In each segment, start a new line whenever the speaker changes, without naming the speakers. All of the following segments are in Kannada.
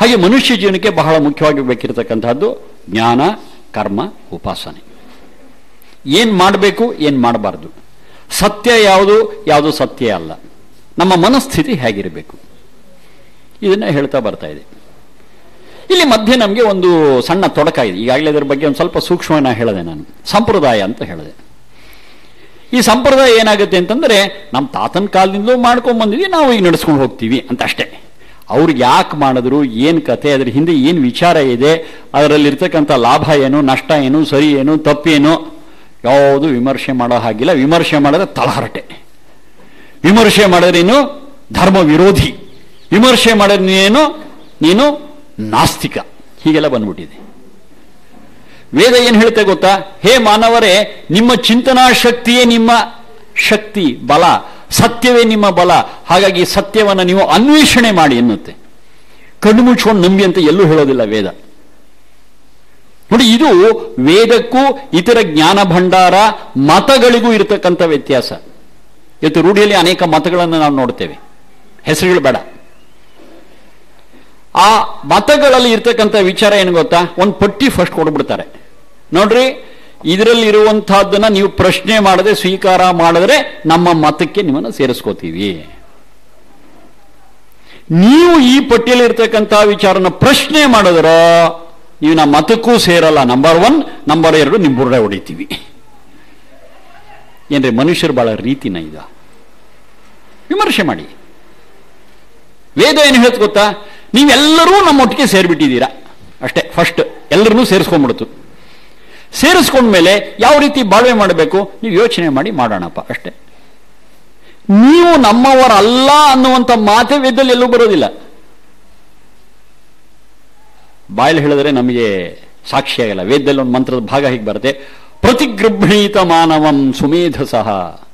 ಹಾಗೆ ಮನುಷ್ಯ ಜೀವನಕ್ಕೆ ಬಹಳ ಮುಖ್ಯವಾಗಿ ಬೇಕಿರತಕ್ಕಂತಹದ್ದು ಜ್ಞಾನ ಕರ್ಮ ಉಪಾಸನೆ ಏನ್ ಮಾಡಬೇಕು ಏನ್ ಮಾಡಬಾರ್ದು ಸತ್ಯ ಯಾವುದು ಯಾವುದು ಸತ್ಯ ಅಲ್ಲ ನಮ್ಮ ಮನಸ್ಥಿತಿ ಹೇಗಿರಬೇಕು ಇದನ್ನ ಹೇಳ್ತಾ ಬರ್ತಾ ಇದೆ ಇಲ್ಲಿ ಮಧ್ಯೆ ನಮಗೆ ಒಂದು ಸಣ್ಣ ತೊಡಕ ಇದೆ ಈಗಾಗಲೇ ಇದರ ಬಗ್ಗೆ ಒಂದು ಸ್ವಲ್ಪ ಸೂಕ್ಷ್ಮನ ಹೇಳಿದೆ ನಾನು ಸಂಪ್ರದಾಯ ಅಂತ ಹೇಳಿದೆ ಈ ಸಂಪ್ರದಾಯ ಏನಾಗುತ್ತೆ ಅಂತಂದ್ರೆ ನಮ್ಮ ತಾತನ ಕಾಲದಿಂದಲೂ ಮಾಡ್ಕೊಂಡ್ ಬಂದಿದ್ವಿ ನಾವು ಈಗ ನಡೆಸ್ಕೊಂಡು ಹೋಗ್ತೀವಿ ಅಂತ ಅಷ್ಟೇ ಅವ್ರಿಗೆ ಯಾಕೆ ಮಾಡಿದ್ರು ಏನ್ ಕತೆ ಅದ್ರ ಹಿಂದೆ ಏನ್ ವಿಚಾರ ಇದೆ ಅದರಲ್ಲಿ ಇರ್ತಕ್ಕಂಥ ಲಾಭ ಏನು ನಷ್ಟ ಏನು ಸರಿ ಏನು ತಪ್ಪೇನು ಯಾವುದು ವಿಮರ್ಶೆ ಮಾಡೋ ಹಾಗಿಲ್ಲ ವಿಮರ್ಶೆ ಮಾಡಿದ್ರೆ ತಲಹರಟೆ ವಿಮರ್ಶೆ ಮಾಡಿದ್ರೆ ನೀನು ಧರ್ಮ ವಿರೋಧಿ ವಿಮರ್ಶೆ ಮಾಡಿದ್ರೆ ನೀನು ನೀನು ನಾಸ್ತಿಕ ಹೀಗೆಲ್ಲ ಬಂದ್ಬಿಟ್ಟಿದೆ ವೇದ ಏನ್ ಹೇಳುತ್ತೆ ಗೊತ್ತಾ ಹೇ ಮಾನವರೇ ನಿಮ್ಮ ಚಿಂತನಾ ಶಕ್ತಿಯೇ ನಿಮ್ಮ ಶಕ್ತಿ ಬಲ ಸತ್ಯವೇ ನಿಮ್ಮ ಬಲ ಹಾಗಾಗಿ ಸತ್ಯವನ್ನು ನೀವು ಅನ್ವೇಷಣೆ ಮಾಡಿ ಎನ್ನುತ್ತೆ ಕಣ್ಣು ಮುಚ್ಕೊಂಡು ನಂಬಿ ಅಂತ ಎಲ್ಲೂ ಹೇಳೋದಿಲ್ಲ ವೇದ ನೋಡಿ ಇದು ವೇದಕ್ಕೂ ಇತರ ಜ್ಞಾನ ಭಂಡಾರ ಮತಗಳಿಗೂ ಇರತಕ್ಕಂಥ ವ್ಯತ್ಯಾಸ ಇವತ್ತು ರೂಢಿಯಲ್ಲಿ ಅನೇಕ ಮತಗಳನ್ನು ನಾವು ನೋಡ್ತೇವೆ ಹೆಸರುಗಳು ಬೇಡ ಆ ಮತಗಳಲ್ಲಿ ಇರ್ತಕ್ಕಂಥ ವಿಚಾರ ಏನು ಗೊತ್ತಾ ಒಂದು ಪಟ್ಟಿ ಫಸ್ಟ್ ಕೊಡ್ಬಿಡ್ತಾರೆ ನೋಡ್ರಿ ಇದರಲ್ಲಿ ಇರುವಂತಹದ್ದನ್ನ ನೀವು ಪ್ರಶ್ನೆ ಮಾಡದೆ ಸ್ವೀಕಾರ ಮಾಡಿದ್ರೆ ನಮ್ಮ ಮತಕ್ಕೆ ನಿಮ್ಮನ್ನು ಸೇರಿಸ್ಕೋತೀವಿ ನೀವು ಈ ಪಟ್ಟಿಯಲ್ಲಿ ಇರ್ತಕ್ಕಂಥ ವಿಚಾರನ ಪ್ರಶ್ನೆ ಮಾಡಿದ್ರ ನೀವು ನಮ್ಮ ಮತಕ್ಕೂ ಸೇರಲ್ಲ ನಂಬರ್ ಒನ್ ನಂಬರ್ ಎರಡು ನಿಮ್ ಬುರ್ಡೆ ಹೊಡಿತೀವಿ ಏನ್ರಿ ಮನುಷ್ಯರು ಬಹಳ ರೀತಿನ ಇದ ವಿಮರ್ಶೆ ಮಾಡಿ ವೇದ ಏನು ಹೇಳ್ತು ಗೊತ್ತಾ ನೀವೆಲ್ಲರೂ ನಮ್ಮೊಟ್ಟಿಗೆ ಸೇರ್ಬಿಟ್ಟಿದ್ದೀರಾ ಅಷ್ಟೇ ಫಸ್ಟ್ ಎಲ್ಲರನ್ನೂ ಸೇರಿಸ್ಕೊಂಡ್ಬಿಡ್ತು ಸೇರಿಸ್ಕೊಂಡ್ಮೇಲೆ ಯಾವ ರೀತಿ ಬಾಳ್ವೆ ಮಾಡಬೇಕು ನೀವು ಯೋಚನೆ ಮಾಡಿ ಮಾಡೋಣಪ್ಪ ಅಷ್ಟೇ ನೀವು ನಮ್ಮವರಲ್ಲ ಅನ್ನುವಂಥ ಮಾತೇ ವೇದದಲ್ಲಿ ಎಲ್ಲೂ ಬರೋದಿಲ್ಲ ಬಾಯಲ್ಲಿ ಹೇಳಿದ್ರೆ ನಮಗೆ ಸಾಕ್ಷಿಯಾಗಲ್ಲ ವೇದದಲ್ಲಿ ಒಂದು ಮಂತ್ರದ ಭಾಗ ಹೀಗೆ ಬರುತ್ತೆ ಪ್ರತಿಗೃಭ್ಣೀತ ಮಾನವಂ ಸುಮೇಧಸಃ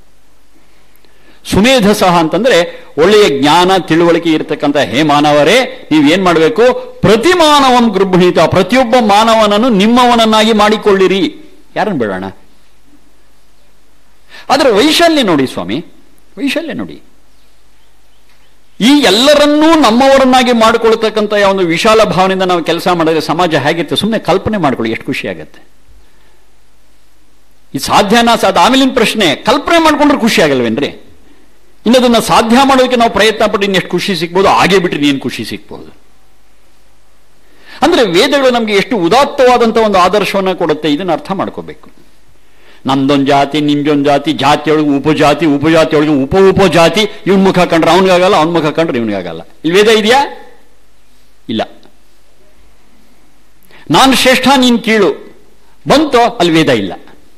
ಸುಮೇಧಸಃ ಅಂತಂದ್ರೆ ಒಳ್ಳೆಯ ಜ್ಞಾನ ತಿಳುವಳಿಕೆ ಇರತಕ್ಕಂಥ ಹೇ ಮಾನವರೇ ನೀವು ಏನ್ ಮಾಡಬೇಕು ಪ್ರತಿ ಮಾನವಂ ಗೃಭ್ಣೀತ ಪ್ರತಿಯೊಬ್ಬ ಮಾನವನನ್ನು ನಿಮ್ಮವನನ್ನಾಗಿ ಮಾಡಿಕೊಳ್ಳಿರಿ ಯಾರನ್ನು ಬೇಡೋಣ ಅದರ ವೈಶಾಲ್ಯ ನೋಡಿ ಸ್ವಾಮಿ ವೈಶಾಲ್ಯ ನೋಡಿ ಈ ಎಲ್ಲರನ್ನೂ ನಮ್ಮವರನ್ನಾಗಿ ಮಾಡಿಕೊಳ್ತಕ್ಕಂಥ ಒಂದು ವಿಶಾಲ ಭಾವನೆಯಿಂದ ನಾವು ಕೆಲಸ ಮಾಡಿದ್ರೆ ಸಮಾಜ ಹೇಗಿರುತ್ತೆ ಸುಮ್ಮನೆ ಕಲ್ಪನೆ ಮಾಡ್ಕೊಳ್ಳಿ ಎಷ್ಟು ಖುಷಿ ಆಗುತ್ತೆ ಇದು ಸಾಧ್ಯನಾ ಸಾಧ್ಯ ಆಮೇಲಿನ ಪ್ರಶ್ನೆ ಕಲ್ಪನೆ ಮಾಡ್ಕೊಂಡ್ರೆ ಖುಷಿ ಆಗಲ್ವೇನ್ರಿ ಇನ್ನದನ್ನ ಸಾಧ್ಯ ಮಾಡೋದಕ್ಕೆ ನಾವು ಪ್ರಯತ್ನ ಪಟ್ಟು ಇನ್ನೆಷ್ಟು ಖುಷಿ ಸಿಗ್ಬೋದು ಹಾಗೆ ಬಿಟ್ರೆ ನೀನು ಖುಷಿ ಸಿಗ್ಬೋದು ಅಂದ್ರೆ ವೇದಗಳು ನಮಗೆ ಎಷ್ಟು ಉದಾತ್ತವಾದಂಥ ಒಂದು ಆದರ್ಶವನ್ನು ಕೊಡುತ್ತೆ ಇದನ್ನ ಅರ್ಥ ಮಾಡ್ಕೋಬೇಕು ನಂದೊಂದು ಜಾತಿ ನಿಂದೊಂದು ಜಾತಿ ಜಾತಿಯೊಳಗೆ ಉಪಜಾತಿ ಉಪಜಾತಿಯೊಳಗೆ ಉಪ ಉಪಜಾತಿ ಇವನ್ ಮುಖ ಕಂಡ್ರೆ ಅವನಿಗಾಗಲ್ಲ ಅವನ ಮುಖ ಕಂಡ್ರೆ ಇವನಿಗಾಗಲ್ಲ ಇಲ್ಲಿ ವೇದ ಇದೆಯಾ ಇಲ್ಲ ನಾನು ಶ್ರೇಷ್ಠ ನೀನ್ ಕೀಳು ಬಂತೋ ಅಲ್ಲಿ ವೇದ ಇಲ್ಲ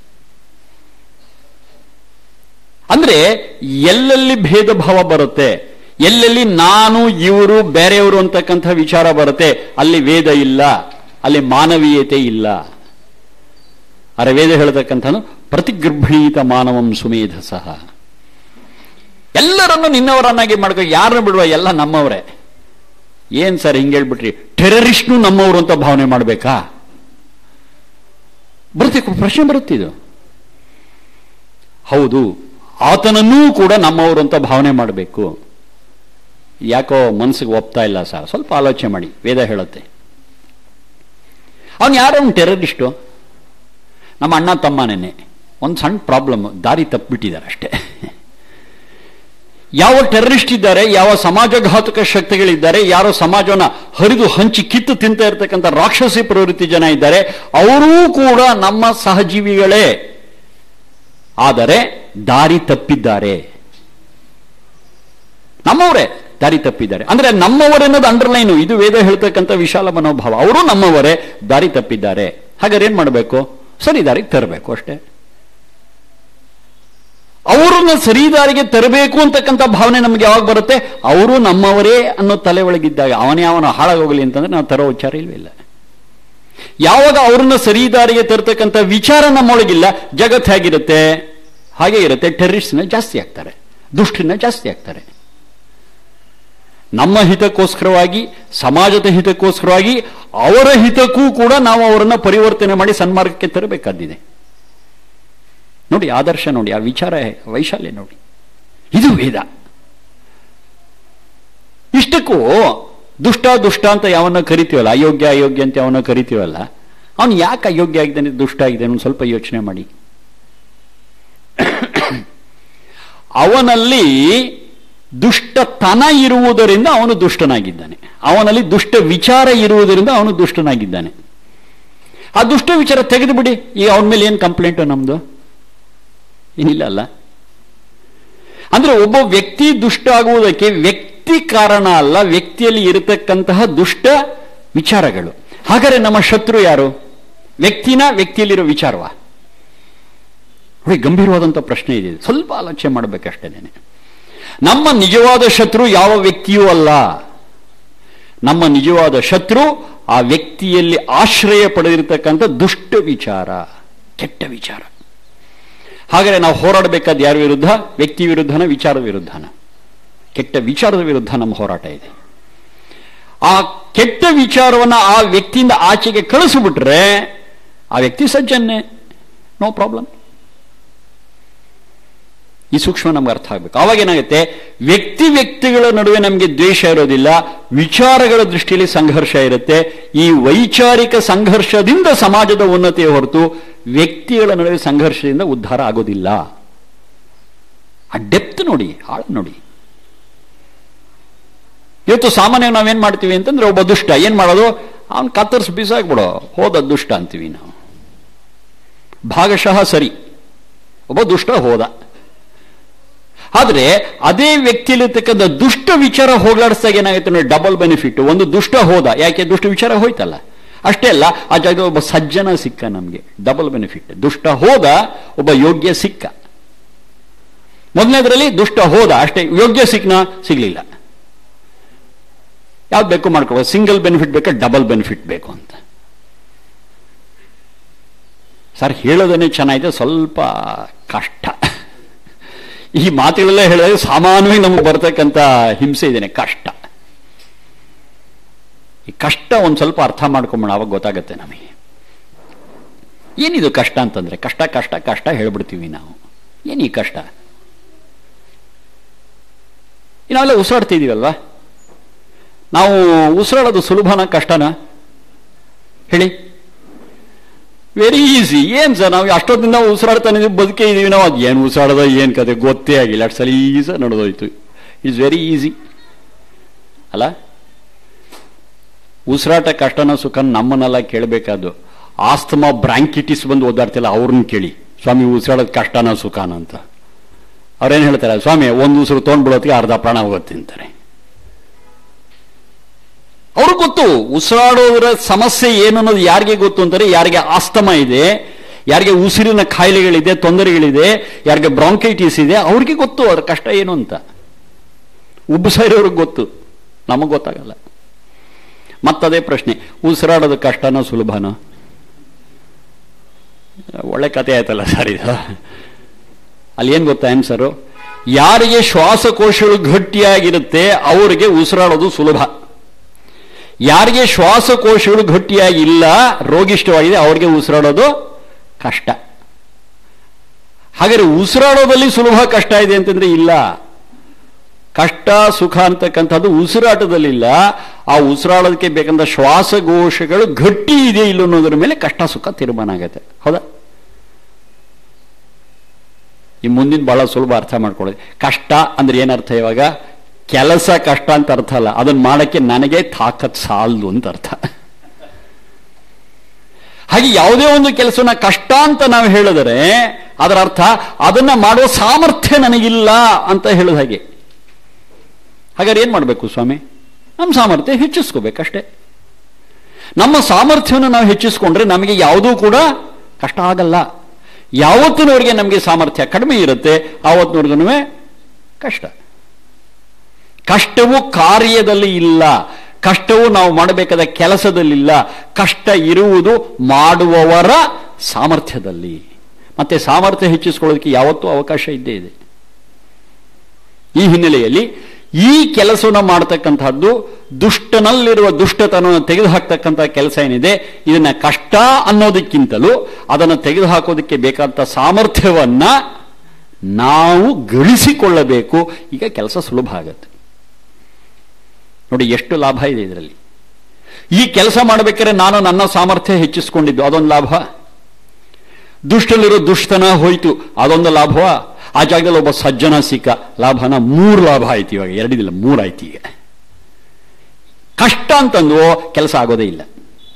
ಅಂದ್ರೆ ಎಲ್ಲೆಲ್ಲಿ ಭೇದ ಭಾವ ಬರುತ್ತೆ ಎಲ್ಲೆಲ್ಲಿ ನಾನು ಇವರು ಬೇರೆಯವರು ಅಂತಕ್ಕಂಥ ವಿಚಾರ ಬರುತ್ತೆ ಅಲ್ಲಿ ವೇದ ಇಲ್ಲ ಅಲ್ಲಿ ಮಾನವೀಯತೆ ಇಲ್ಲ ಅರೆ ವೇದ ಹೇಳತಕ್ಕಂಥ ಪ್ರತಿಗೃಭಣೀತ ಮಾನವಂ ಸುಮೇಧ ಸಹ ಎಲ್ಲರನ್ನು ನಿನ್ನವರನ್ನಾಗಿ ಮಾಡ್ಕೊ ಯಾರನ್ನು ಬಿಡುವ ಎಲ್ಲ ನಮ್ಮವರೇ ಏನ್ ಸರ್ ಹಿಂಗೆ ಹೇಳ್ಬಿಟ್ರಿ ಟೆರರಿಸ್ಟ್ನು ನಮ್ಮವರು ಅಂತ ಭಾವನೆ ಮಾಡಬೇಕಾ ಬರುತ್ತೆ ಪ್ರಶ್ನೆ ಬರುತ್ತೆ ಇದು ಹೌದು ಆತನನ್ನೂ ಕೂಡ ನಮ್ಮವರು ಅಂತ ಭಾವನೆ ಮಾಡಬೇಕು ಯಾಕೋ ಮನಸ್ಸಿಗೆ ಒಪ್ತಾ ಇಲ್ಲ ಸರ್ ಸ್ವಲ್ಪ ಆಲೋಚನೆ ಮಾಡಿ ವೇದ ಹೇಳುತ್ತೆ ಅವನು ಯಾರೋ ಒಂದು ಟೆರರಿಸ್ಟು ನಮ್ಮ ಅಣ್ಣ ತಮ್ಮನೇನೆ ಒಂದು ಸಣ್ಣ ಪ್ರಾಬ್ಲಮ್ ದಾರಿ ತಪ್ಪಿಬಿಟ್ಟಿದ್ದಾರೆ ಅಷ್ಟೇ ಯಾವ ಟೆರರಿಸ್ಟ್ ಇದ್ದಾರೆ ಯಾವ ಸಮಾಜಘಾತಕ ಶಕ್ತಿಗಳಿದ್ದಾರೆ ಯಾರೋ ಸಮಾಜವನ್ನ ಹರಿದು ಹಂಚಿ ಕಿತ್ತು ತಿಂತ ಇರತಕ್ಕಂಥ ರಾಕ್ಷಸಿ ಪ್ರವೃತ್ತಿ ಜನ ಇದ್ದಾರೆ ಅವರೂ ಕೂಡ ನಮ್ಮ ಸಹಜೀವಿಗಳೇ ಆದರೆ ದಾರಿ ತಪ್ಪಿದ್ದಾರೆ ನಮ್ಮವರೇ ದಾರಿ ತಪ್ಪಿದ್ದಾರೆ ಅಂದ್ರೆ ನಮ್ಮವರೆನ್ನೋದು ಅಂಡರ್ಲೈನು ಇದು ವೇದ ಹೇಳ್ತಕ್ಕಂಥ ವಿಶಾಲ ಮನೋಭಾವ ಅವರು ನಮ್ಮವರೇ ದಾರಿ ತಪ್ಪಿದ್ದಾರೆ ಹಾಗಾದ್ರೆ ಏನ್ ಮಾಡಬೇಕು ಸರಿ ದಾರಿಗೆ ತರಬೇಕು ಅಷ್ಟೇ ಅವರನ್ನ ಸರಿ ದಾರಿಗೆ ತರಬೇಕು ಅಂತಕ್ಕಂಥ ಭಾವನೆ ನಮ್ಗೆ ಯಾವಾಗ ಬರುತ್ತೆ ಅವರು ನಮ್ಮವರೇ ಅನ್ನೋ ತಲೆ ಒಳಗಿದ್ದಾಗ ಅವನೇ ಅವನ ಹಾಳಾಗೋಗಲಿ ಅಂತಂದ್ರೆ ನಾವು ತರೋ ವಿಚಾರ ಇಲ್ವಿಲ್ಲ ಯಾವಾಗ ಅವ್ರನ್ನ ಸರಿ ದಾರಿಗೆ ತರ್ತಕ್ಕಂಥ ವಿಚಾರ ನಮ್ಮೊಳಗಿಲ್ಲ ಜಗತ್ತು ಹೇಗಿರುತ್ತೆ ಹಾಗೆ ಇರುತ್ತೆ ಟೆರರಿಸ್ಟ್ನ ಜಾಸ್ತಿ ಆಗ್ತಾರೆ ದುಷ್ಟಿನ ಜಾಸ್ತಿ ಆಗ್ತಾರೆ ನಮ್ಮ ಹಿತಕ್ಕೋಸ್ಕರವಾಗಿ ಸಮಾಜದ ಹಿತಕ್ಕೋಸ್ಕರವಾಗಿ ಅವರ ಹಿತಕ್ಕೂ ಕೂಡ ನಾವು ಅವರನ್ನ ಪರಿವರ್ತನೆ ಮಾಡಿ ಸನ್ಮಾರ್ಗಕ್ಕೆ ತರಬೇಕಾದಿದೆ ನೋಡಿ ಆದರ್ಶ ನೋಡಿ ಆ ವಿಚಾರ ವೈಶಾಲ್ಯ ನೋಡಿ ಇದು ವೇದ ಇಷ್ಟಕ್ಕೂ ದುಷ್ಟ ದುಷ್ಟ ಅಂತ ಯಾವನ್ನ ಕರಿತೀವಲ್ಲ ಅಯೋಗ್ಯ ಅಯೋಗ್ಯ ಅಂತ ಯಾವನ್ನ ಕರಿತೀವಲ್ಲ ಅವನು ಯಾಕೆ ಅಯೋಗ್ಯ ಆಗಿದ್ದಾನೆ ದುಷ್ಟ ಆಗಿದ್ದಾನೆ ಒಂದು ಸ್ವಲ್ಪ ಯೋಚನೆ ಮಾಡಿ ಅವನಲ್ಲಿ ದುಷ್ಟತನ ಇರುವುದರಿಂದ ಅವನು ದುಷ್ಟನಾಗಿದ್ದಾನೆ ಅವನಲ್ಲಿ ದುಷ್ಟ ವಿಚಾರ ಇರುವುದರಿಂದ ಅವನು ದುಷ್ಟನಾಗಿದ್ದಾನೆ ಆ ದುಷ್ಟ ವಿಚಾರ ತೆಗೆದು ಬಿಡಿ ಈಗ ಅವನ ಮೇಲೆ ಏನು ಕಂಪ್ಲೇಂಟು ನಮ್ದು ಏನಿಲ್ಲ ಅಲ್ಲ ಅಂದ್ರೆ ಒಬ್ಬ ವ್ಯಕ್ತಿ ದುಷ್ಟ ಆಗುವುದಕ್ಕೆ ವ್ಯಕ್ತಿ ಕಾರಣ ಅಲ್ಲ ವ್ಯಕ್ತಿಯಲ್ಲಿ ಇರತಕ್ಕಂತಹ ದುಷ್ಟ ವಿಚಾರಗಳು ಹಾಗಾದ್ರೆ ನಮ್ಮ ಶತ್ರು ಯಾರು ವ್ಯಕ್ತಿನ ವ್ಯಕ್ತಿಯಲ್ಲಿರೋ ವಿಚಾರವಾ ನೋಡಿ ಗಂಭೀರವಾದಂಥ ಪ್ರಶ್ನೆ ಇದೆ ಸ್ವಲ್ಪ ಆಲೋಚನೆ ಮಾಡಬೇಕಷ್ಟೇನೆ ನಮ್ಮ ನಿಜವಾದ ಶತ್ರು ಯಾವ ವ್ಯಕ್ತಿಯೂ ಅಲ್ಲ ನಮ್ಮ ನಿಜವಾದ ಶತ್ರು ಆ ವ್ಯಕ್ತಿಯಲ್ಲಿ ಆಶ್ರಯ ಪಡೆದಿರತಕ್ಕಂಥ ದುಷ್ಟ ವಿಚಾರ ಕೆಟ್ಟ ವಿಚಾರ ಹಾಗಾದ್ರೆ ನಾವು ಹೋರಾಡಬೇಕಾದ ಯಾರ ವಿರುದ್ಧ ವ್ಯಕ್ತಿ ವಿರುದ್ಧನ ವಿಚಾರದ ವಿರುದ್ಧನ ಕೆಟ್ಟ ವಿಚಾರದ ವಿರುದ್ಧ ನಮ್ಮ ಹೋರಾಟ ಇದೆ ಆ ಕೆಟ್ಟ ವಿಚಾರವನ್ನ ಆ ವ್ಯಕ್ತಿಯಿಂದ ಆಚೆಗೆ ಕಳಿಸಿಬಿಟ್ರೆ ಆ ವ್ಯಕ್ತಿ ಸಜ್ಜನ್ನೇ ನೋ ಪ್ರಾಬ್ಲಮ್ ಈ ಸೂಕ್ಷ್ಮ ನಮ್ಗೆ ಅರ್ಥ ಆಗ್ಬೇಕು ಅವಾಗ ಏನಾಗುತ್ತೆ ವ್ಯಕ್ತಿ ವ್ಯಕ್ತಿಗಳ ನಡುವೆ ನಮಗೆ ದ್ವೇಷ ಇರೋದಿಲ್ಲ ವಿಚಾರಗಳ ದೃಷ್ಟಿಯಲ್ಲಿ ಸಂಘರ್ಷ ಇರುತ್ತೆ ಈ ವೈಚಾರಿಕ ಸಂಘರ್ಷದಿಂದ ಸಮಾಜದ ಉನ್ನತಿಯ ಹೊರತು ವ್ಯಕ್ತಿಗಳ ನಡುವೆ ಸಂಘರ್ಷದಿಂದ ಉದ್ಧಾರ ಆಗೋದಿಲ್ಲ ಆ ಡೆಪ್ತ್ ನೋಡಿ ಆಳ ನೋಡಿ ಇವತ್ತು ಸಾಮಾನ್ಯ ನಾವೇನ್ ಮಾಡ್ತೀವಿ ಅಂತಂದ್ರೆ ಒಬ್ಬ ದುಷ್ಟ ಏನ್ ಮಾಡೋದು ಅವನ್ ಕತ್ತರಿಸಿ ಬಿಸಾಕ್ಬಿಡೋ ಹೋದ ದುಷ್ಟ ಅಂತೀವಿ ನಾವು ಭಾಗಶಃ ಸರಿ ಒಬ್ಬ ದುಷ್ಟ ಹೋದ ಆದ್ರೆ ಅದೇ ವ್ಯಕ್ತಿಯಲ್ಲಿರ್ತಕ್ಕಂಥ ದುಷ್ಟ ವಿಚಾರ ಹೋಗ್ಲಾಡಿಸಿದಾಗ ಏನಾಗುತ್ತೆ ನೋಡಿ ಡಬಲ್ ಬೆನಿಫಿಟ್ ಒಂದು ದುಷ್ಟ ಹೋದ ಯಾಕೆ ದುಷ್ಟ ವಿಚಾರ ಹೋಯ್ತಲ್ಲ ಅಷ್ಟೇ ಅಲ್ಲ ಆ ಜಾಗ ಒಬ್ಬ ಸಜ್ಜನ ಸಿಕ್ಕ ನಮಗೆ ಡಬಲ್ ಬೆನಿಫಿಟ್ ದುಷ್ಟ ಹೋದ ಒಬ್ಬ ಯೋಗ್ಯ ಸಿಕ್ಕ ಮೊದಲನೇದ್ರಲ್ಲಿ ದುಷ್ಟ ಹೋದ ಅಷ್ಟೇ ಯೋಗ್ಯ ಸಿಕ್ನ ಸಿಗ್ಲಿಲ್ಲ ಯಾವ್ದು ಬೇಕು ಮಾಡ್ಕೋಬೋದು ಸಿಂಗಲ್ ಬೆನಿಫಿಟ್ ಬೇಕಾ ಡಬಲ್ ಬೆನಿಫಿಟ್ ಬೇಕು ಅಂತ ಸರ್ ಹೇಳೋದನ್ನೇ ಚೆನ್ನಾಗಿದೆ ಸ್ವಲ್ಪ ಕಷ್ಟ ಈ ಮಾತುಗಳೆಲ್ಲ ಹೇಳಿದಾಗ ಸಾಮಾನ್ಯವಾಗಿ ನಮಗೆ ಬರ್ತಕ್ಕಂಥ ಹಿಂಸೆ ಇದೇನೆ ಕಷ್ಟ ಈ ಕಷ್ಟ ಒಂದು ಸ್ವಲ್ಪ ಅರ್ಥ ಮಾಡ್ಕೊಂಬೋಣ ಅವಾಗ ಗೊತ್ತಾಗತ್ತೆ ನಮಗೆ ಏನಿದು ಕಷ್ಟ ಅಂತಂದ್ರೆ ಕಷ್ಟ ಕಷ್ಟ ಕಷ್ಟ ಹೇಳ್ಬಿಡ್ತೀವಿ ನಾವು ಏನು ಈ ಕಷ್ಟ ನಾವೆಲ್ಲ ಉಸಿರಾಡ್ತಿದೀವಲ್ವಾ ನಾವು ಉಸಿರಾಡೋದು ಸುಲಭನ ಕಷ್ಟನಾ ಹೇಳಿ ವೆರಿ ಈಸಿ ಏನ್ ಸರ್ ನಾವು ಅಷ್ಟೊತ್ತಿಂದ ಉಸಿರಾಡ್ತಾನೆ ಇದೀವಿ ಬದುಕೇ ಇದೀವಿ ನಾವು ಅದು ಏನು ಉಸಿರಾಡೋದ ಏನು ಕತೆ ಗೊತ್ತೇ ಆಗಿಲ್ಲ ಅಷ್ಟು ಸಲ ಈಸ ನಡೆದೋಯ್ತು ಇಟ್ಸ್ ವೆರಿ ಈಸಿ ಅಲ್ಲ ಉಸಿರಾಟ ಕಷ್ಟನ ಸುಖ ನಮ್ಮನ್ನೆಲ್ಲ ಕೇಳಬೇಕಾದ್ದು ಆಸ್ತಮಾ ಬ್ರಾಂಕಿಟಿಸ್ ಬಂದು ಓದಾಡ್ತಿಲ್ಲ ಅವ್ರನ್ನ ಕೇಳಿ ಸ್ವಾಮಿ ಉಸಿರಾಡೋದು ಕಷ್ಟನ ಸುಖನ ಅಂತ ಅವ್ರೇನು ಹೇಳ್ತಾರೆ ಸ್ವಾಮಿ ಒಂದು ಉಸಿರು ತೊಗೊಂಡ್ಬಿಡೋತ್ತಿಗೆ ಅರ್ಧ ಪ್ರಾಣ ಹೋಗುತ್ತೆ ಅಂತಾರೆ ಅವ್ರಿಗೆ ಗೊತ್ತು ಉಸಿರಾಡೋದ್ರ ಸಮಸ್ಯೆ ಏನು ಅನ್ನೋದು ಯಾರಿಗೆ ಗೊತ್ತು ಅಂತಾರೆ ಯಾರಿಗೆ ಆಸ್ತಮ ಇದೆ ಯಾರಿಗೆ ಉಸಿರಿನ ಕಾಯಿಲೆಗಳಿದೆ ತೊಂದರೆಗಳಿದೆ ಯಾರಿಗೆ ಬ್ರಾಂಕೈಟಿಸ್ ಇದೆ ಅವ್ರಿಗೆ ಗೊತ್ತು ಅದ್ರ ಕಷ್ಟ ಏನು ಅಂತ ಉಬ್ಬಸ ಇರೋರಿಗೆ ಗೊತ್ತು ನಮಗೆ ಗೊತ್ತಾಗಲ್ಲ ಮತ್ತದೇ ಪ್ರಶ್ನೆ ಉಸಿರಾಡೋದು ಕಷ್ಟನೋ ಸುಲಭನೋ ಒಳ್ಳೆ ಕತೆ ಆಯ್ತಲ್ಲ ಸರ್ ಇದು ಅಲ್ಲಿ ಏನ್ ಗೊತ್ತಾ ಆನ್ಸರು ಯಾರಿಗೆ ಶ್ವಾಸಕೋಶಗಳು ಗಟ್ಟಿಯಾಗಿರುತ್ತೆ ಅವರಿಗೆ ಉಸಿರಾಡೋದು ಸುಲಭ ಯಾರಿಗೆ ಶ್ವಾಸಕೋಶಗಳು ಗಟ್ಟಿಯಾಗಿ ಇಲ್ಲ ರೋಗಿಷ್ಠವಾಗಿದೆ ಅವ್ರಿಗೆ ಉಸಿರಾಡೋದು ಕಷ್ಟ ಹಾಗಾದ್ರೆ ಉಸಿರಾಡೋದಲ್ಲಿ ಸುಲಭ ಕಷ್ಟ ಇದೆ ಅಂತಂದ್ರೆ ಇಲ್ಲ ಕಷ್ಟ ಸುಖ ಅಂತಕ್ಕಂಥದ್ದು ಉಸಿರಾಟದಲ್ಲಿಲ್ಲ ಆ ಉಸಿರಾಡೋದಕ್ಕೆ ಬೇಕಂತ ಶ್ವಾಸಕೋಶಗಳು ಗಟ್ಟಿ ಇದೆ ಇಲ್ಲ ಅನ್ನೋದ್ರ ಮೇಲೆ ಕಷ್ಟ ಸುಖ ತೀರ್ಮಾನ ಆಗತ್ತೆ ಹೌದಾ ಈ ಮುಂದಿನ ಬಹಳ ಸುಲಭ ಅರ್ಥ ಮಾಡ್ಕೊಳ್ಳೋದು ಕಷ್ಟ ಅಂದ್ರೆ ಏನರ್ಥ ಇವಾಗ ಕೆಲಸ ಕಷ್ಟ ಅಂತ ಅರ್ಥ ಅಲ್ಲ ಅದನ್ನ ಮಾಡಕ್ಕೆ ನನಗೆ ತಾಕತ್ ಸಾಲದು ಅಂತ ಅರ್ಥ ಹಾಗೆ ಯಾವುದೇ ಒಂದು ಕೆಲಸನ ಕಷ್ಟ ಅಂತ ನಾವು ಹೇಳಿದರೆ ಅದರ ಅರ್ಥ ಅದನ್ನ ಮಾಡುವ ಸಾಮರ್ಥ್ಯ ನನಗಿಲ್ಲ ಅಂತ ಹೇಳೋದು ಹಾಗೆ ಹಾಗಾದ್ರೆ ಏನ್ ಮಾಡಬೇಕು ಸ್ವಾಮಿ ನಮ್ಮ ಸಾಮರ್ಥ್ಯ ಹೆಚ್ಚಿಸ್ಕೋಬೇಕಷ್ಟೇ ನಮ್ಮ ಸಾಮರ್ಥ್ಯವನ್ನು ನಾವು ಹೆಚ್ಚಿಸ್ಕೊಂಡ್ರೆ ನಮಗೆ ಯಾವುದೂ ಕೂಡ ಕಷ್ಟ ಆಗಲ್ಲ ಯಾವತ್ತಿನವರೆಗೆ ನಮಗೆ ಸಾಮರ್ಥ್ಯ ಕಡಿಮೆ ಇರುತ್ತೆ ಆವತ್ತಿನವರೆಗೂ ಕಷ್ಟ ಕಷ್ಟವು ಕಾರ್ಯದಲ್ಲಿ ಇಲ್ಲ ಕಷ್ಟವು ನಾವು ಮಾಡಬೇಕಾದ ಕೆಲಸದಲ್ಲಿಲ್ಲ ಕಷ್ಟ ಇರುವುದು ಮಾಡುವವರ ಸಾಮರ್ಥ್ಯದಲ್ಲಿ ಮತ್ತೆ ಸಾಮರ್ಥ್ಯ ಹೆಚ್ಚಿಸ್ಕೊಳ್ಳೋದಕ್ಕೆ ಯಾವತ್ತೂ ಅವಕಾಶ ಇದ್ದೇ ಇದೆ ಈ ಹಿನ್ನೆಲೆಯಲ್ಲಿ ಈ ಕೆಲಸವನ್ನು ಮಾಡತಕ್ಕಂಥದ್ದು ದುಷ್ಟನಲ್ಲಿರುವ ದುಷ್ಟತನವನ್ನು ತೆಗೆದುಹಾಕ್ತಕ್ಕಂಥ ಕೆಲಸ ಏನಿದೆ ಇದನ್ನ ಕಷ್ಟ ಅನ್ನೋದಕ್ಕಿಂತಲೂ ಅದನ್ನು ತೆಗೆದುಹಾಕೋದಕ್ಕೆ ಬೇಕಾದ ಸಾಮರ್ಥ್ಯವನ್ನ ನಾವು ಗಳಿಸಿಕೊಳ್ಳಬೇಕು ಈಗ ಕೆಲಸ ಸುಲಭ ಆಗತ್ತೆ ನೋಡಿ ಎಷ್ಟು ಲಾಭ ಇದೆ ಇದರಲ್ಲಿ ಈ ಕೆಲಸ ಮಾಡಬೇಕಾದ್ರೆ ನಾನು ನನ್ನ ಸಾಮರ್ಥ್ಯ ಹೆಚ್ಚಿಸ್ಕೊಂಡಿದ್ದು ಅದೊಂದು ಲಾಭ ದುಷ್ಟಲಿರೋ ದುಷ್ಟನ ಹೋಯ್ತು ಅದೊಂದು ಲಾಭವ ಆ ಜಾಗದಲ್ಲಿ ಒಬ್ಬ ಸಜ್ಜನ ಸಿಕ್ಕ ಲಾಭನ ಮೂರು ಲಾಭ ಆಯ್ತು ಇವಾಗ ಎರಡಿದಿಲ್ಲ ಮೂರು ಆಯ್ತು ಈಗ ಕಷ್ಟ ಅಂತಂದು ಕೆಲಸ ಆಗೋದೇ ಇಲ್ಲ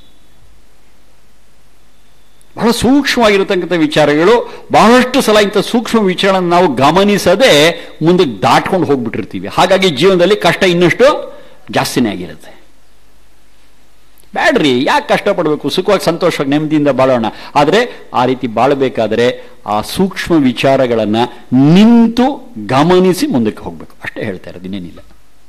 ಬಹಳ ಸೂಕ್ಷ್ಮವಾಗಿರತಕ್ಕಂಥ ವಿಚಾರಗಳು ಬಹಳಷ್ಟು ಸಲ ಇಂಥ ಸೂಕ್ಷ್ಮ ವಿಚಾರಗಳನ್ನು ನಾವು ಗಮನಿಸದೆ ಮುಂದಕ್ಕೆ ದಾಟ್ಕೊಂಡು ಹೋಗ್ಬಿಟ್ಟಿರ್ತೀವಿ ಹಾಗಾಗಿ ಜೀವನದಲ್ಲಿ ಕಷ್ಟ ಇನ್ನಷ್ಟು ಜಾಸ್ತಿನೇ ಆಗಿರುತ್ತೆ ಬ್ಯಾಡ್ರಿ ಯಾಕೆ ಕಷ್ಟಪಡಬೇಕು ಸುಖವಾಗಿ ಸಂತೋಷವಾಗಿ ನೆಮ್ಮದಿಯಿಂದ ಬಾಳೋಣ ಆದರೆ ಆ ರೀತಿ ಬಾಳಬೇಕಾದ್ರೆ ಆ ಸೂಕ್ಷ್ಮ ವಿಚಾರಗಳನ್ನು ನಿಂತು ಗಮನಿಸಿ ಮುಂದಕ್ಕೆ ಹೋಗ್ಬೇಕು ಅಷ್ಟೇ ಹೇಳ್ತಾ ಇರೋದು ಇನ್ನೇನಿಲ್ಲ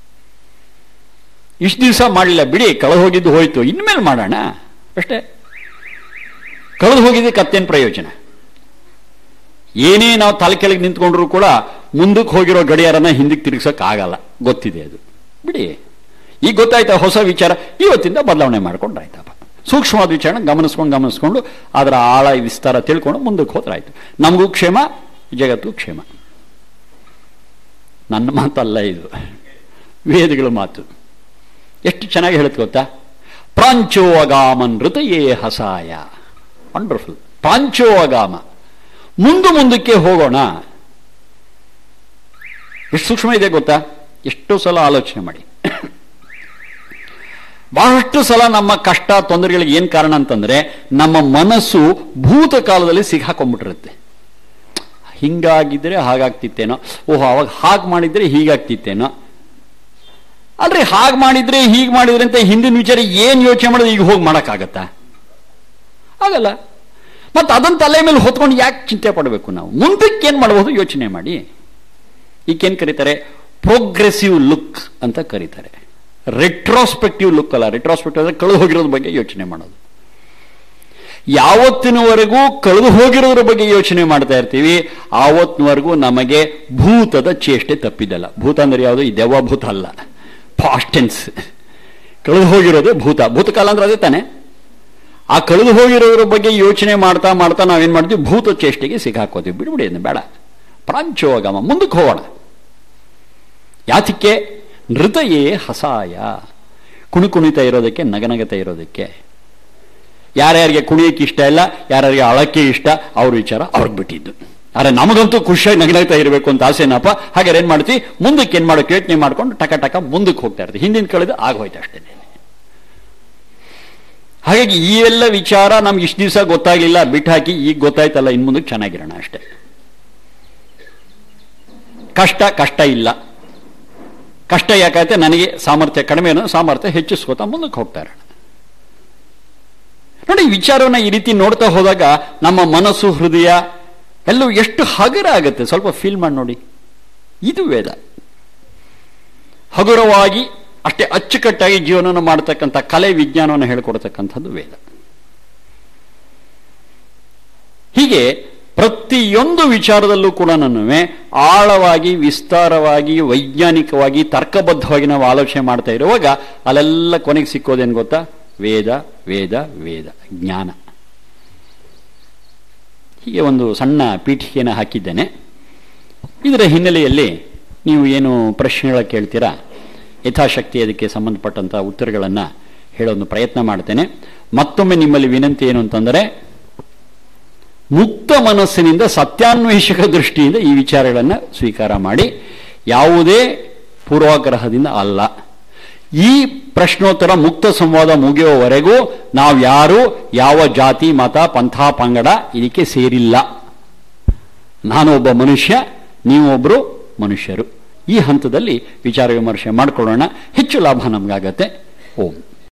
ಇಷ್ಟು ದಿವಸ ಮಾಡಲಿಲ್ಲ ಬಿಡಿ ಕಳೆದು ಹೋಗಿದ್ದು ಹೋಯ್ತು ಇನ್ಮೇಲೆ ಮಾಡೋಣ ಅಷ್ಟೇ ಕಳೆದು ಹೋಗಿದ್ದೆ ಕತ್ತೇನು ಪ್ರಯೋಜನ ಏನೇ ನಾವು ತಲೆ ಕೆಳಗೆ ನಿಂತ್ಕೊಂಡ್ರು ಕೂಡ ಮುಂದಕ್ಕೆ ಹೋಗಿರೋ ಗಡಿಯಾರನ ಹಿಂದಕ್ಕೆ ತಿರುಗಿಸೋಕೆ ಆಗಲ್ಲ ಗೊತ್ತಿದೆ ಅದು ಬಿಡಿ ಈಗ ಗೊತ್ತಾಯ್ತಾ ಹೊಸ ವಿಚಾರ ಇವತ್ತಿಂದ ಬದಲಾವಣೆ ಮಾಡ್ಕೊಂಡ್ರಾಯ್ತಪ್ಪ ಸೂಕ್ಷ್ಮವಾದ ವಿಚಾರ ಗಮನಿಸ್ಕೊಂಡು ಗಮನಿಸ್ಕೊಂಡು ಅದರ ಆಳ ವಿಸ್ತಾರ ತಿಳ್ಕೊಂಡು ಮುಂದಕ್ಕೆ ಹೋದ್ರಾಯ್ತು ನಮಗೂ ಕ್ಷೇಮ ಜಗತ್ತು ಕ್ಷೇಮ ನನ್ನ ಮಾತಲ್ಲ ಇದು ವೇದಗಳ ಮಾತು ಎಷ್ಟು ಚೆನ್ನಾಗಿ ಹೇಳುತ್ತೆ ಗೊತ್ತಾ ಪ್ರಾಂಚೋಗಾಮನ್ ಋತಯೇ ಹಸಾಯ ವಂಡರ್ಫುಲ್ ಪ್ರಾಂಚೋಗಾಮ ಮುಂದು ಮುಂದಕ್ಕೆ ಹೋಗೋಣ ಎಷ್ಟು ಸೂಕ್ಷ್ಮ ಇದೆ ಗೊತ್ತಾ ಎಷ್ಟೋ ಸಲ ಆಲೋಚನೆ ಮಾಡಿ ಬಹಳಷ್ಟು ಸಲ ನಮ್ಮ ಕಷ್ಟ ತೊಂದರೆಗಳಿಗೆ ಏನ್ ಕಾರಣ ಅಂತಂದ್ರೆ ನಮ್ಮ ಮನಸ್ಸು ಭೂತಕಾಲದಲ್ಲಿ ಸಿಕ್ಕಾಕೊಂಡ್ಬಿಟ್ಟಿರುತ್ತೆ ಹಿಂಗಾಗಿದ್ರೆ ಹಾಗಾಗ್ತಿತ್ತೇನೋ ಓಹೋ ಅವಾಗ ಹಾಗೆ ಮಾಡಿದ್ರೆ ಹೀಗಾಗ್ತಿತ್ತೇನೋ ಅಲ್ರಿ ಹಾಗೆ ಮಾಡಿದ್ರೆ ಹೀಗೆ ಮಾಡಿದ್ರೆ ಅಂತ ಹಿಂದಿನ ವಿಚಾರ ಏನ್ ಯೋಚನೆ ಮಾಡೋದು ಈಗ ಹೋಗಿ ಮಾಡೋಕ್ಕಾಗತ್ತಾ ಆಗಲ್ಲ ಮತ್ತೆ ಅದನ್ನ ತಲೆ ಮೇಲೆ ಹೊತ್ಕೊಂಡು ಯಾಕೆ ಚಿಂತೆ ಪಡಬೇಕು ನಾವು ಮುಂದಕ್ಕೆ ಏನ್ ಮಾಡಬಹುದು ಯೋಚನೆ ಮಾಡಿ ಈಗೇನ್ ಕರೀತಾರೆ ಪ್ರೋಗ್ರೆಸಿವ್ ಲುಕ್ ಅಂತ ಕರೀತಾರೆ ರೆಟ್ರೋಸ್ಪೆಕ್ಟಿವ್ ಲುಕ್ ಅಲ್ಲ ರೆಟ್ರೋಸ್ಪೆಕ್ಟಿವ್ ಅಂದ್ರೆ ಕಳೆದು ಹೋಗಿರೋದ್ರ ಬಗ್ಗೆ ಯೋಚನೆ ಮಾಡೋದು ಯಾವತ್ತಿನವರೆಗೂ ಕಳೆದು ಹೋಗಿರೋದ್ರ ಬಗ್ಗೆ ಯೋಚನೆ ಮಾಡ್ತಾ ಇರ್ತೀವಿ ಆವತ್ತಿನವರೆಗೂ ನಮಗೆ ಭೂತದ ಚೇಷ್ಟೆ ತಪ್ಪಿದಲ್ಲ ಭೂತ ಅಂದ್ರೆ ಯಾವುದು ಈ ದೆವ್ವ ಭೂತ ಅಲ್ಲ ಫಾಸ್ಟೆನ್ಸ್ ಕಳೆದು ಹೋಗಿರೋದೇ ಭೂತ ಭೂತಕಾಲ ಅಂದ್ರೆ ಅದೇ ತಾನೆ ಆ ಕಳೆದು ಹೋಗಿರೋದ್ರ ಬಗ್ಗೆ ಯೋಚನೆ ಮಾಡ್ತಾ ಮಾಡ್ತಾ ನಾವೇನ್ ಮಾಡ್ತೀವಿ ಭೂತ ಚೇಷ್ಟೆಗೆ ಸಿಕ್ಕಾಕೋತೀವಿ ಬಿಡ್ಬಿಡಿ ಅದನ್ನ ಬೇಡ ಪ್ರಾಂಚೋಗಮ ಮುಂದಕ್ಕೆ ಹೋಗೋಣ ಯಾತಕ್ಕೆ ನೃತಯೇ ಹಸಾಯ ಕುಣಿ ಕುಣಿತಾ ಇರೋದಕ್ಕೆ ನಗನಗತ ಇರೋದಕ್ಕೆ ಯಾರ್ಯಾರಿಗೆ ಕುಣಿಯಕ್ಕೆ ಇಷ್ಟ ಇಲ್ಲ ಯಾರ್ಯಾರಿಗೆ ಅಳಕ್ಕೆ ಇಷ್ಟ ಅವ್ರ ವಿಚಾರ ಅವ್ರಿಗೆ ಬಿಟ್ಟಿದ್ದು ಆದ್ರೆ ನಮಗಂತೂ ಖುಷಿಯಾಗಿ ನಗನಗ್ತಾ ಇರಬೇಕು ಅಂತ ಆಸೆನಪ್ಪ ಹಾಗೆ ಏನ್ ಮಾಡ್ತೀವಿ ಮುಂದಕ್ಕೆ ಏನ್ ಮಾಡೋಕೆ ಯೋಚನೆ ಮಾಡ್ಕೊಂಡು ಟಕ ಟಕ ಮುಂದಕ್ಕೆ ಹೋಗ್ತಾ ಇರ್ತೀವಿ ಹಿಂದಿನ ಕಳೆದು ಆಗೋಯ್ತು ಅಷ್ಟೇ ಹಾಗಾಗಿ ಈ ಎಲ್ಲ ವಿಚಾರ ನಮ್ಗೆ ಇಷ್ಟು ದಿವಸ ಗೊತ್ತಾಗಲಿಲ್ಲ ಬಿಟ್ಟು ಹಾಕಿ ಈಗ ಗೊತ್ತಾಯ್ತಲ್ಲ ಇನ್ ಮುಂದಕ್ಕೆ ಚೆನ್ನಾಗಿರೋಣ ಅಷ್ಟೇ ಕಷ್ಟ ಕಷ್ಟ ಇಲ್ಲ ಕಷ್ಟ ಯಾಕಾಯ್ತೆ ನನಗೆ ಸಾಮರ್ಥ್ಯ ಕಡಿಮೆ ಅನ್ನೋ ಸಾಮರ್ಥ್ಯ ಹೆಚ್ಚಿಸ್ಕೋತಾ ಮುಂದಕ್ಕೆ ಹೋಗ್ತಾ ಇರೋಣ ನೋಡಿ ಈ ವಿಚಾರವನ್ನ ಈ ರೀತಿ ನೋಡ್ತಾ ಹೋದಾಗ ನಮ್ಮ ಮನಸ್ಸು ಹೃದಯ ಎಲ್ಲವೂ ಎಷ್ಟು ಹಗುರ ಆಗುತ್ತೆ ಸ್ವಲ್ಪ ಫೀಲ್ ಮಾಡಿ ನೋಡಿ ಇದು ವೇದ ಹಗುರವಾಗಿ ಅಷ್ಟೇ ಅಚ್ಚುಕಟ್ಟಾಗಿ ಜೀವನವನ್ನು ಮಾಡತಕ್ಕಂಥ ಕಲೆ ವಿಜ್ಞಾನವನ್ನು ಹೇಳ್ಕೊಡ್ತಕ್ಕಂಥದ್ದು ವೇದ ಹೀಗೆ ಪ್ರತಿಯೊಂದು ವಿಚಾರದಲ್ಲೂ ಕೂಡ ನನ್ನುವೆ ಆಳವಾಗಿ ವಿಸ್ತಾರವಾಗಿ ವೈಜ್ಞಾನಿಕವಾಗಿ ತರ್ಕಬದ್ಧವಾಗಿ ನಾವು ಆಲೋಚನೆ ಮಾಡ್ತಾ ಇರುವಾಗ ಅಲ್ಲೆಲ್ಲ ಕೊನೆಗೆ ಸಿಕ್ಕೋದೇನು ಗೊತ್ತಾ ವೇದ ವೇದ ವೇದ ಜ್ಞಾನ ಹೀಗೆ ಒಂದು ಸಣ್ಣ ಪೀಠಿಕೆಯನ್ನು ಹಾಕಿದ್ದೇನೆ ಇದರ ಹಿನ್ನೆಲೆಯಲ್ಲಿ ನೀವು ಏನು ಪ್ರಶ್ನೆಗಳ ಕೇಳ್ತೀರಾ ಯಥಾಶಕ್ತಿ ಅದಕ್ಕೆ ಸಂಬಂಧಪಟ್ಟಂಥ ಉತ್ತರಗಳನ್ನು ಹೇಳೋದು ಪ್ರಯತ್ನ ಮಾಡ್ತೇನೆ ಮತ್ತೊಮ್ಮೆ ನಿಮ್ಮಲ್ಲಿ ವಿನಂತಿ ಏನು ಅಂತಂದರೆ ಮುಕ್ತ ಮನಸ್ಸಿನಿಂದ ಸತ್ಯಾನ್ವೇಷಕ ದೃಷ್ಟಿಯಿಂದ ಈ ವಿಚಾರಗಳನ್ನು ಸ್ವೀಕಾರ ಮಾಡಿ ಯಾವುದೇ ಪೂರ್ವಾಗ್ರಹದಿಂದ ಅಲ್ಲ ಈ ಪ್ರಶ್ನೋತ್ತರ ಮುಕ್ತ ಸಂವಾದ ಮುಗಿಯುವವರೆಗೂ ನಾವು ಯಾರು ಯಾವ ಜಾತಿ ಮತ ಪಂಥ ಪಂಗಡ ಇದಕ್ಕೆ ಸೇರಿಲ್ಲ ನಾನು ಒಬ್ಬ ಮನುಷ್ಯ ನೀವೊಬ್ಬರು ಮನುಷ್ಯರು ಈ ಹಂತದಲ್ಲಿ ವಿಚಾರ ವಿಮರ್ಶೆ ಮಾಡಿಕೊಳ್ಳೋಣ ಹೆಚ್ಚು ಲಾಭ ನಮಗಾಗತ್ತೆ ಓಂ